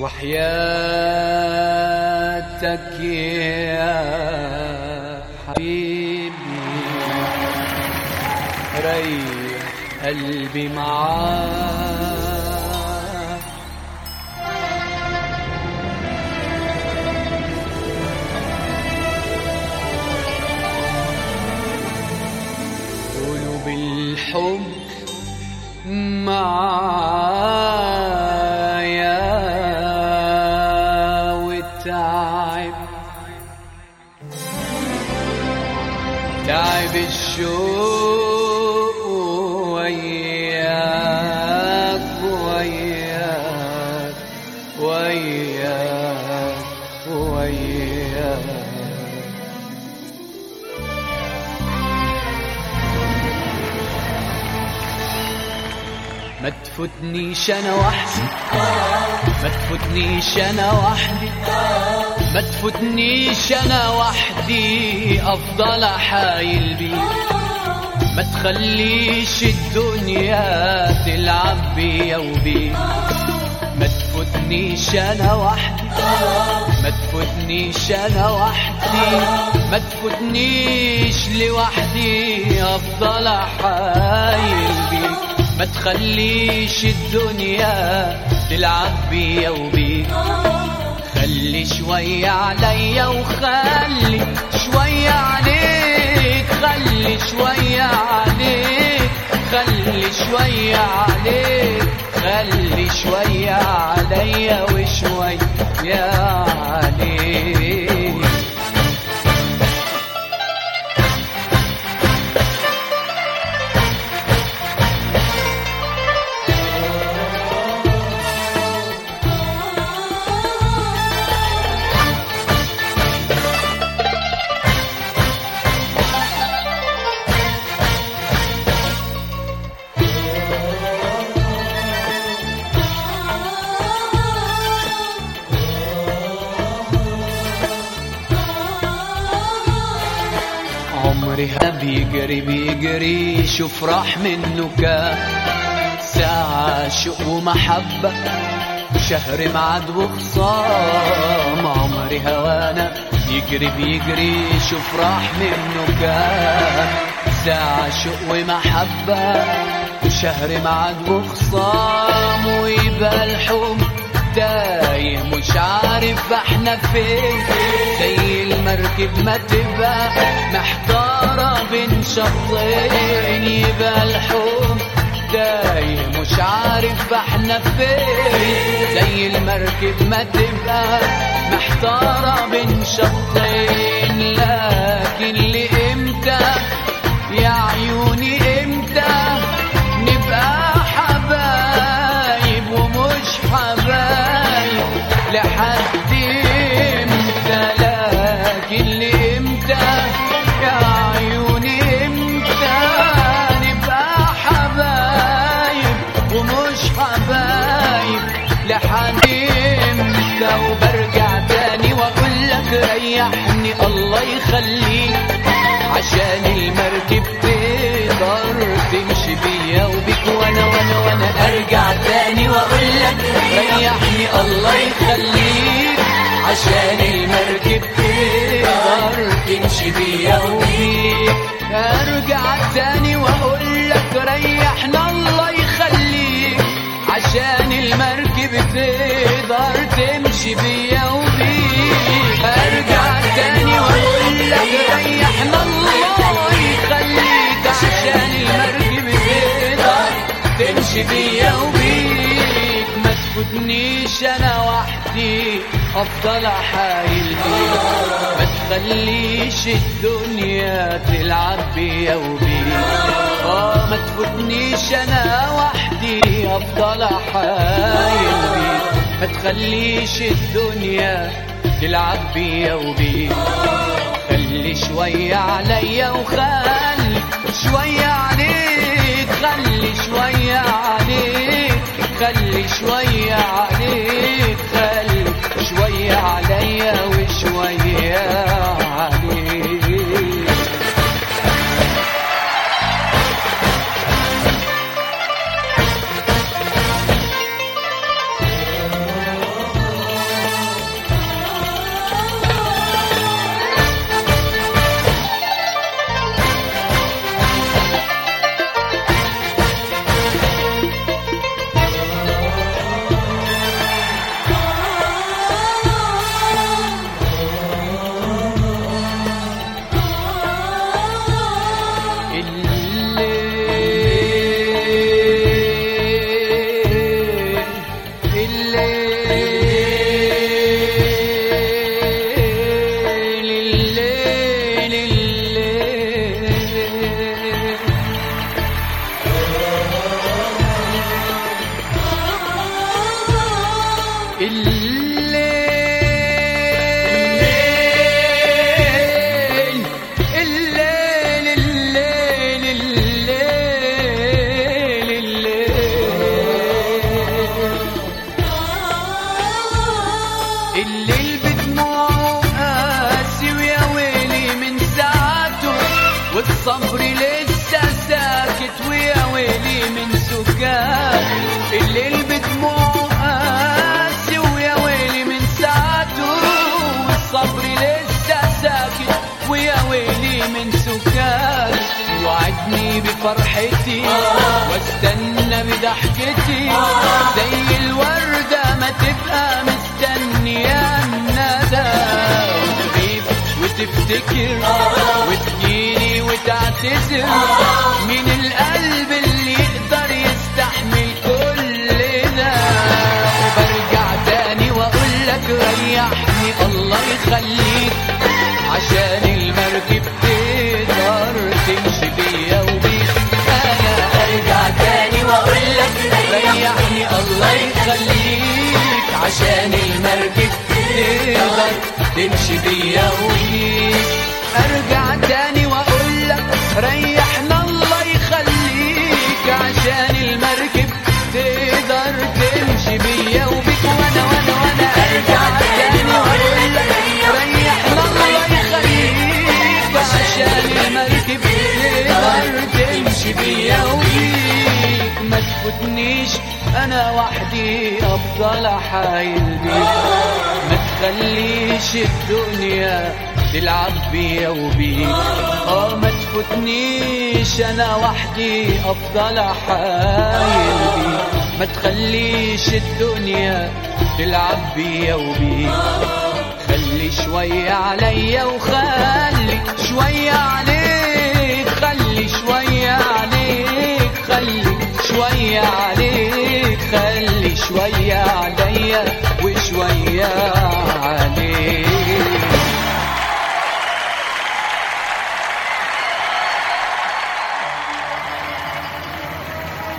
وحياتك يا حبيبي ريح قلبي معاك قولوا بالحب معايا والتعب تعب الشوق وياك وياك وياك وياك ما تفوتنيش انا وحدي ما تفوتنيش انا وحدي ما تفوتنيش انا وحدي افضل احايل بيك ما تخليش الدنيا تلعب بيا وبيك ما تفوتنيش انا وحدي ما تفوتنيش انا وحدي ما تفوتنيش لوحدي افضل احايل بيك ما تخليش الدنيا تلعب بيا وبيك خلي شوية عليا وخلي شوية عليك خلي شوية عليك خلي شوية عليك خلي شوية عليا وشوية عليك عمري ها بيجري بيجري شوف راح منه كام ساعة شوق ومحبة شهر معاد وخصام عمري هوانا يجري بيجري شوف راح منه كام ساعة شوق ومحبة وشهر معاد وخصام ويبقى الحب تايه مش عارف احنا فين زي المركب ما تبقى محتارة بين شطين يبقى الحب تايه مش عارف احنا فين زي المركب ما تبقى محتارة بين شطين لكن لإمتى يا عيوني امتى نبقى حبايب ومش حبايب لحد امتى لكن لامتى يا عيوني امتى نبقى حبايب ومش حبايب لحد امتى وبرجع تاني واقول لك ريحني الله يخليك عشان المركب تقدر تمشي بيا وبيك وانا وانا وانا ارجع تاني واقول لك ريحني الله يخليك عشان المركب تقدر تمشي بيا وبيك ارجع تاني واقول لك ريحنا الله يخليك عشان المركب تقدر تمشي بيا وبيك ارجع تاني واقول لك ريحنا الله يخليك عشان المركب تقدر تمشي بيا وبيك ما تفوتنيش انا وحدي افضل احايل بيك ما تخليش الدنيا تلعب بيا وبيك اه ما تفوتنيش انا وحدي افضل احايل بيك ما تخليش الدنيا تلعب بيا وبيك خلي شوية عليا وخلي شوية عليك خلي شوية عليك خلي شوية عليك خلي شوية عليا وشوية عليك فرحني بفرحتي واستنى بضحكتي زي الوردة ما تبقى مستنية الندى وتغيب وتفتكر وتجيني وتعتذر من القلب اللي يقدر يستحمل كل ده وبرجع تاني واقول لك ريحني الله يخليك عشان المركب تقدر تمشي بيا وبيك انا ارجع تاني واقول لك ريحني الله يخليك عشان المركب تقدر تمشي بيا وبيك ارجع تاني واقول لك ريحنا الله يخليك عشان المركب تقدر تمشي بيا وبيك وانا وانا وانا ارجع تاني واقول لك ريحنا الله يخليك عشان المركب تقدر تمشي بيا وبيك ما تفوتنيش انا وحدي افضل احايل بيك ما تخليش الدنيا تلعب بيا وبيك اه ما تفوتنيش انا وحدي افضل احايل بيك ما تخليش الدنيا تلعب بيا وبيك خلي شوية عليا وخلي شوية عليك خلي شوية عليك خلي شوية عليك خلي شوية عليا وشوية عليك